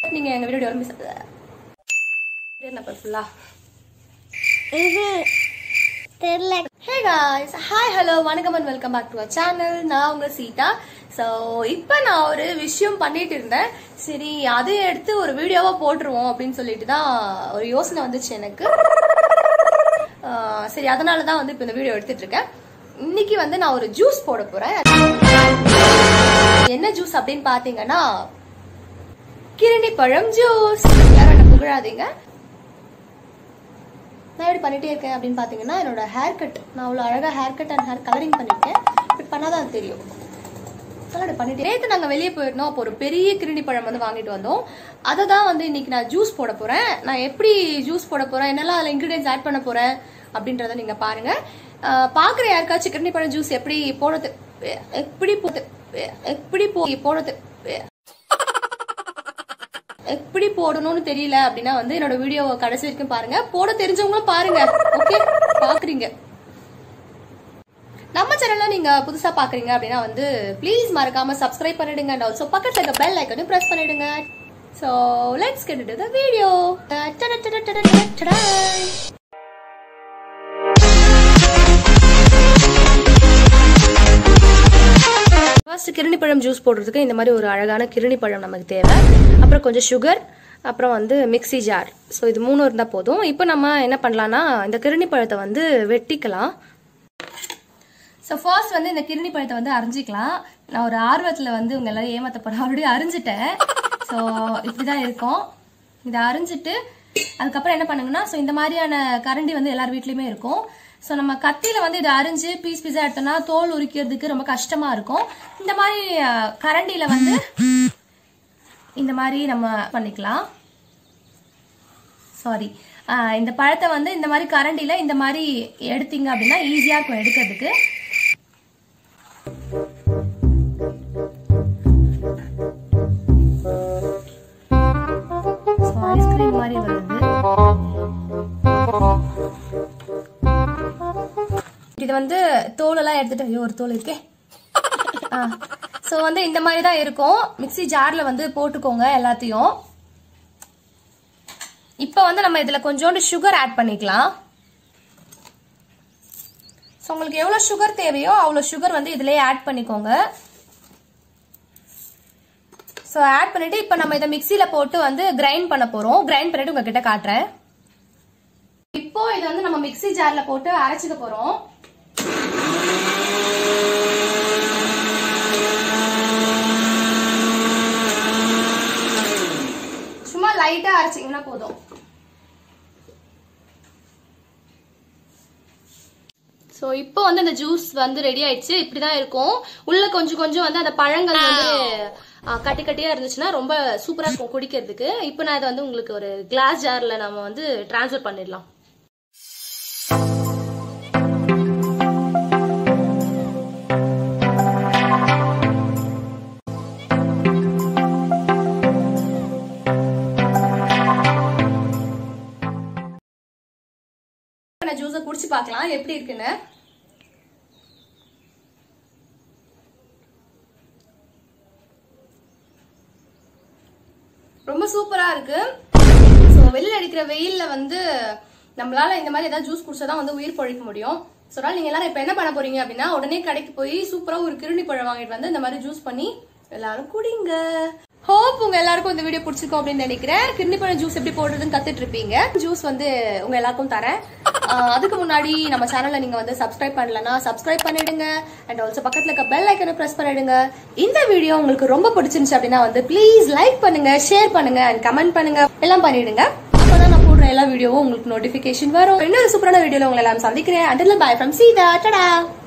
நீங்க எங்க video miss number ஃபுல்லா தெரியல ஹே காய்ஸ் ஹாய் ஹலோ வணக்கம் and welcome back to our channel நான் உங்க சீதா ஸோ இப்போ நான் ஒரு விஷயம் பண்ணிட்டு இருந்தேன் சரி அதை எடுத்து ஒரு வீடியோவா போட்டுருவோம் அப்படின்னு சொல்லிட்டு தான் ஒரு யோசனை வந்துச்சு எனக்கு ஆஹ் சரி அதனால தான் வந்து இப்போ இந்த வீடியோ எடுத்துட்டு இருக்கேன் இன்னைக்கு வந்து நான் ஒரு ஜூஸ் போட போறேன் என்ன ஜூஸ் அப்படின்னு பாத்தீங்கன்னா கிருணி பழம் ஜூஸ் யாரும் என்ன புகழாதீங்க நான் எப்படி பண்ணிட்டே இருக்கேன் அப்படின்னு பார்த்தீங்கன்னா என்னோட ஹேர் கட் நான் அவ்வளோ அழகாக hair cut and hair colouring பண்ணியிருக்கேன் இப்படி பண்ணாதான் அது தெரியும் அதெல்லாம் பண்ணிட்டு நேற்று நாங்கள் வெளியே போயிருந்தோம் அப்போ ஒரு பெரிய கிருணி பழம் வந்து வாங்கிட்டு வந்தோம் அதை தான் வந்து இன்னைக்கு நான் ஜூஸ் போட போகிறேன் நான் எப்படி ஜூஸ் போட போகிறேன் என்னெல்லாம் அதில் இன்க்ரீடியன்ஸ் ஆட் பண்ண போகிறேன் அப்படின்றத நீங்கள் பாருங்கள் பார்க்குற யாருக்காச்சும் கிருணி பழம் ஜூஸ் எப்படி போடுறது எப்படி போது எப்படி போ போடுறது எப்படி போடணும்னு தெரியல அப்படின்னா வந்து என்னோட வீடியோ கடைசி வரைக்கும் பாருங்க போட தெரிஞ்சவங்களும் பாருங்க ஓகே பாக்குறீங்க நம்ம சேனல்ல நீங்க புதுசா பாக்குறீங்க அப்படின்னா வந்து ப்ளீஸ் மறக்காம சப்ஸ்கிரைப் பண்ணிடுங்க அண்ட் ஆல்சோ பக்கத்துல இருக்க பெல் ஐக்கனையும் பிரஸ் பண்ணிடுங்க so let's get to the video first கிருணி பழம் ஜூஸ் போடுறதுக்கு இந்த மாதிரி ஒரு அழகான கிருணி பழம் நமக்கு தேவை அப்புறம் கொஞ்சம் சுகர் அப்புறம் வந்து மிக்ஸி ஜார் ஸோ இது மூணு இருந்தால் போதும் இப்போ நம்ம என்ன பண்ணலாம்னா இந்த கிருணி பழத்தை வந்து வெட்டிக்கலாம் ஸோ ஃபர்ஸ்ட் வந்து இந்த கிருணி பழத்தை வந்து அரிஞ்சிக்கலாம் நான் ஒரு ஆர்வத்தில் வந்து உங்க எல்லாரும் ஏமாத்த போகிறேன் ஆல்ரெடி அரிஞ்சிட்டேன் ஸோ இப்படி தான் இருக்கும் இதை அரிஞ்சிட்டு அதுக்கப்புறம் என்ன பண்ணுங்கன்னா ஸோ இந்த மாதிரியான கரண்டி வந்து எல்லார் வீட்லேயுமே இருக்கும் ஸோ நம்ம கத்தியில் வந்து இதை அரிஞ்சு பீஸ் பீஸாக எடுத்தோம்னா தோல் உரிக்கிறதுக்கு ரொம்ப கஷ்டமாக இருக்கும் இந்த மாதிரி அஹ், கரண்டியில் வந்து இந்த மாதிரி நம்ம பண்ணிக்கலாம் சாரி இந்த பழத்தை வந்து இந்த மாதிரி கரண்டியில் இந்த மாதிரி எடுத்தீங்க அப்படின்னா ஈஸியாக இருக்கும் எடுக்கிறதுக்கு ஐஸ்கிரீம் மாதிரி வருது இது வந்து தோலெல்லாம் எடுத்துட்டு ஐயோ ஒரு தோல் இருக்கே ஸோ வந்து இந்த மாதிரி தான் இருக்கும் மிக்ஸி ஜாரில் வந்து போட்டுக்கோங்க எல்லாத்தையும் இப்போ வந்து நம்ம இதில் கொஞ்சோண்டு சுகர் ஆட் பண்ணிக்கலாம் ஸோ உங்களுக்கு எவ்வளோ சுகர் தேவையோ அவ்வளோ சுகர் வந்து இதிலே ஆட் பண்ணிக்கோங்க ஸோ ஆட் பண்ணிட்டு இப்போ நம்ம இதை மிக்சியில் போட்டு வந்து கிரைண்ட் பண்ண போகிறோம் கிரைண்ட் பண்ணிட்டு உங்ககிட்ட காட்டுறேன் இப்போ இதை வந்து நம்ம மிக்ஸி ஜார்ல போட்டு அரைச்சிக்க போறோம் சும்மா லைட்டா அரைச்சிங்கன்னா போதும் ஸோ இப்போ வந்து அந்த ஜூஸ் வந்து ரெடி ஆயிடுச்சு இப்படிதான் இருக்கும் உள்ள கொஞ்சம் கொஞ்சம் வந்து அந்த பழங்கள் வந்து ஆ, கட்டி கட்டியா இருந்துச்சுன்னா ரொம்ப சூப்பரா இருக்கும் குடிக்கிறதுக்கு இப்போ நான் இதை வந்து உங்களுக்கு ஒரு கிளாஸ் ஜார்ல நம்ம வந்து டிரான்ஸ்ஃபர் பண்ணிடலாம் நான் ஜூஸை குடிச்சு பார்க்கலாம் எப்படி இருக்குன்னு ரொம்ப சூப்பரா இருக்கு ஸோ வெளியில அடிக்கிற வெயில்ல வந்து நம்மளால இந்த மாதிரி ஏதாவது ஜூஸ் குடிச்சாதான் வந்து உயிர் பொழைக்க முடியும் ஸோ அதனால நீங்க எல்லாரும் இப்போ என்ன பண்ண போறீங்க அப்படின்னா உடனே கடைக்கு போய் சூப்பரா ஒரு கிருணி பழம் வாங்கிட்டு வந்து இந்த மாதிரி ஜூஸ் பண்ணி எல்லாரும் குடிங்க ஹோப் உங்க எல்லாருக்கும் இந்த வீடியோ பிடிச்சிருக்கும் அப்படின்னு நினைக்கிறேன் கிருணி பழம் ஜூஸ் எப்படி போடுறதுன்னு கத்துட்டு இருப்பீங்க ஜூஸ் வந்து உங்க எல்லாருக்கும் தரேன் ஆஹ் அதுக்கு முன்னாடி நம்ம சேனல்ல நீங்க வந்து சப்ஸ்கிரைப் பண்ணலனா சப்ஸ்கிரைப் பண்ணிடுங்க அண்ட் ஆல்சோ பக்கத்துல இருக்க பெல் ஐக்கனை பிரஸ் பண்ணிடுங்க இந்த வீடியோ உங்களுக்கு ரொம்ப பிடிச்சிருந்துச்சு அப்படின்னா வந்து ப்ளீஸ் லைக் பண்ணுங்க ஷேர் பண்ணுங்க அண்ட் கமெண்ட் பண்ணுங்க எல்லாம் பண்ணிடுங்க அப்பதான் நான் போடுற எல்லா வீடியோவும் உங்களுக்கு நோட்டிபிகேஷன் வரும் இன்னொரு சூப்பரான வீடியோல உங்களை எல்லாம் சந்திக்கிறேன் அண்டில் பாய் ஃப்ரம் சீதா டடா